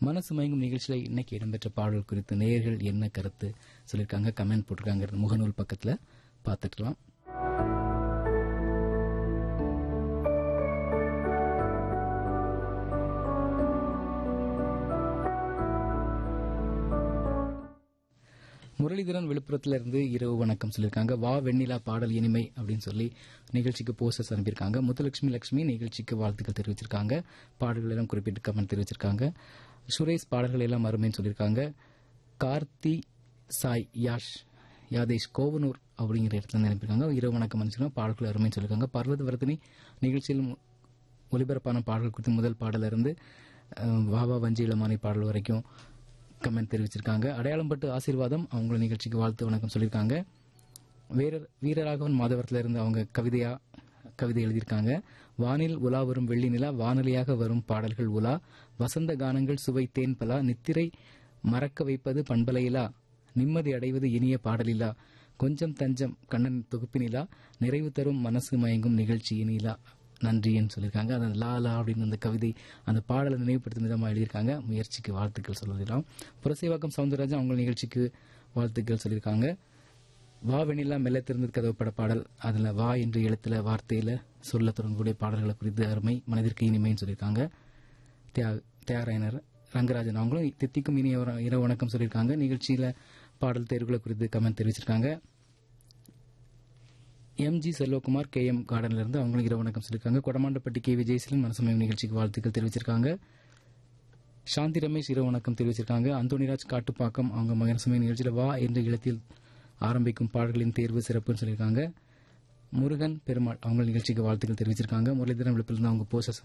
மனசு மயங்கும் நிகழ்ச்சியில இன்னைக்கு இடம்பெற்ற பாடல் குறித்து நேயர்கள் என்ன கருத்து சொல்லியிருக்காங்க கமெண்ட் போட்டிருக்காங்க முகநூல் பக்கத்துல பார்த்துக்கலாம் முரளிதரன் விழுப்புரத்துல இருந்து இரவு வணக்கம் சொல்லியிருக்காங்க வா வெண்ணிலா பாடல் இனிமை அப்படின்னு சொல்லி நிகழ்ச்சிக்கு போஸ்டர்ஸ் அனுப்பியிருக்காங்க முத்துலட்சுமி லட்சுமி நிகழ்ச்சிக்கு வாழ்த்துக்கள் தெரிவிச்சிருக்காங்க பாடல்கள் எல்லாம் குறிப்பிட்டு கமெண்ட் தெரிவிச்சிருக்காங்க சுரேஷ் பாடல்கள் எல்லாம் அருமைன்னு சொல்லியிருக்காங்க கார்த்தி சாய் யாஷ் யாதேஷ் கோவனூர் அப்படிங்கிற இடத்துல இருந்து அனுப்பியிருக்காங்க இரவு வணக்கம் அனுப்பிச்சிருக்காங்க பாடல்கள் அருமைன்னு சொல்லியிருக்காங்க பர்வதவர்த்தினி நிகழ்ச்சியில் ஒலிபரப்பான பாடல் குறித்து முதல் பாடல இருந்து அஹ், வாவா வஞ்சி இளமானை பாடல் வரைக்கும் கமெண்ட் தெரிவிச்சிருக்காங்க அடையாளம் பட்டு ஆசீர்வாதம் அவங்கள நிகழ்ச்சிக்கு வாழ்த்து வணக்கம் சொல்லியிருக்காங்க வீரர் வீரராகவன் மாதவரத்துல இருந்து அவங்க கவிதையா கவிதை எழுதியிருக்காங்க வானில் உலா வரும் வெள்ளி நிலா வானொலியாக வரும் பாடல்கள் உலா வசந்த கானங்கள் சுவை தேன் பலா நித்திரை மறக்க வைப்பது பண்பலையிலா நிம்மதி அடைவது இனிய பாடலிலா கொஞ்சம் தஞ்சம் கண்ணன் தொகுப்பினிலா நிறைவு தரும் மனசு மயங்கும் நிகழ்ச்சி இனிலா நன்றின்னு சொல்லியிருக்காங்க அந்த லா லா அப்படின்னு அந்த கவிதை அந்த பாடலை நினைவுபடுத்தும் விதமாக எழுதியிருக்காங்க முயற்சிக்கு வாழ்த்துக்கள் சொல்லலாம் புரசைவாக்கம் சவுந்தரராஜன் அவங்க நிகழ்ச்சிக்கு வாழ்த்துக்கள் சொல்லியிருக்காங்க வா வெண்ணிலா மெல்ல திறந்து கதவு பட பாடல் அதுல வா என்ற எழுத்துல வார்த்தையில சொல்ல தொடங்கக்கூடிய பாடல்களை குறித்து அருமை மனதிற்கு இனிமைன்னு சொல்லியிருக்காங்க தியா- தியாகராயனர் ரங்கராஜன் அவங்களும் தித்திக்கும் இனிய ஒரு இரவு வணக்கம் சொல்லியிருக்காங்க நிகழ்ச்சியில பாடல் தேர்வுகளை குறித்து கமெண்ட் தெரிவிச்சிருக்காங்க எம்ஜி செல்வகுமார் கே எம் கார்டன்ல இருந்து அவங்களும் இரவு வணக்கம் சொல்லியிருக்காங்க கொடமாண்டப்பட்டி கே விஜயசீலன் மனசமயம் நிகழ்ச்சிக்கு வாழ்த்துக்கள் தெரிவிச்சிருக்காங்க சாந்தி ரமேஷ் இரவு வணக்கம் தெரிவிச்சிருக்காங்க அந்தோனிராஜ் காட்டுப்பாக்கம் அவங்க மகனசமய நிகழ்ச்சியில வா என்ற இடத்தில் ஆரம்பிக்கும் பாடல்களின் தேர்வு சிறப்புன்னு சொல்லியிருக்காங்க முருகன் பெருமாள் அவங்க நிகழ்ச்சிக்கு வாழ்த்துக்கள் தெரிவிச்சிருக்காங்க முரளிதரன் விழுப்பிலிருந்து அவங்க போஸ்டர்ஸ்